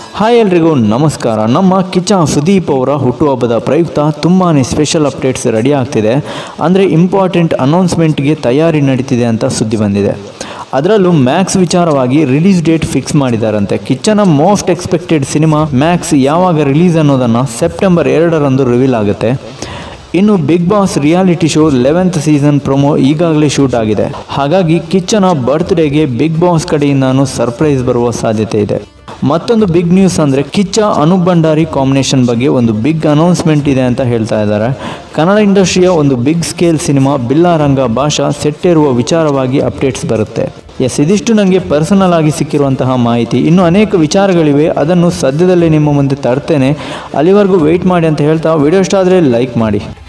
hi ಎಲ್ರಿಗೂ ನಮಸ್ಕಾರ ನಮ್ಮ ಕಿಚ್ಚ ಸುದೀಪ್ ಅವರ ಹುಟ್ಟುಹಬ್ಬದ ಪ್ರಯುಕ್ತ ತುಂಬಾ ಸ್ಪೆಷಲ್ ಅಪ್ಡೇಟ್ಸ್ ರೆಡಿ ಆಗ್ತಿದೆ ಅಂದರೆ ಇಂಪಾರ್ಟೆಂಟ್ ಅನೌನ್ಸ್ಮೆಂಟ್ಗೆ ತಯಾರಿ ನಡೀತಿದೆ ಅಂತ ಸುದ್ದಿ ಬಂದಿದೆ ಅದರಲ್ಲೂ ಮ್ಯಾಕ್ಸ್ ವಿಚಾರವಾಗಿ ರಿಲೀಸ್ ಡೇಟ್ ಫಿಕ್ಸ್ ಮಾಡಿದಾರಂತೆ ಕಿಚ್ಚನ ಮೋಸ್ಟ್ ಎಕ್ಸ್ಪೆಕ್ಟೆಡ್ ಸಿನಿಮಾ ಮ್ಯಾಕ್ಸ್ ಯಾವಾಗ ರಿಲೀಸ್ ಅನ್ನೋದನ್ನು ಸೆಪ್ಟೆಂಬರ್ ಎರಡರಂದು ರಿವೀಲ್ ಆಗುತ್ತೆ ಇನ್ನು Bigg Boss reality show eleventh season promo ಈಗಾಗಲೇ ಶೂಟ್ ಆಗಿದೆ ಹಾಗಾಗಿ ಕಿಚ್ಚನ ಬರ್ತ್ಡೇಗೆ ಬಿಗ್ ಬಾಸ್ ಕಡೆಯಿಂದಾನು ಸರ್ಪ್ರೈಸ್ ಬರುವ ಸಾಧ್ಯತೆ ಇದೆ ಮತ್ತೊಂದು ಬಿಗ್ ನ್ಯೂಸ್ ಅಂದರೆ ಕಿಚ್ಚ ಅನೂಪ್ ಭಂಡಾರಿ ಕಾಂಬಿನೇಷನ್ ಬಗ್ಗೆ ಒಂದು ಬಿಗ್ ಅನೌನ್ಸ್ಮೆಂಟ್ ಇದೆ ಅಂತ ಹೇಳ್ತಾ ಇದ್ದಾರೆ ಕನ್ನಡ ಇಂಡಸ್ಟ್ರಿಯ ಒಂದು ಬಿಗ್ ಸ್ಕೇಲ್ ಸಿನಿಮಾ ಬಿಲ್ಲಾರಂಗ ಭಾಷಾ ಸೆಟ್ಟೇರುವ ವಿಚಾರವಾಗಿ ಅಪ್ಡೇಟ್ಸ್ ಬರುತ್ತೆ ಎಸ್ ಇದಿಷ್ಟು ನನಗೆ ಪರ್ಸನಲ್ ಆಗಿ ಸಿಕ್ಕಿರುವಂತಹ ಮಾಹಿತಿ ಇನ್ನು ಅನೇಕ ವಿಚಾರಗಳಿವೆ ಅದನ್ನು ಸದ್ಯದಲ್ಲೇ ನಿಮ್ಮ ಮುಂದೆ ತರ್ತೇನೆ ಅಲ್ಲಿವರೆಗೂ ವೆಯ್ಟ್ ಮಾಡಿ ಅಂತ ಹೇಳ್ತಾ ವಿಡಿಯೋ ಇಷ್ಟ ಆದರೆ ಲೈಕ್ ಮಾಡಿ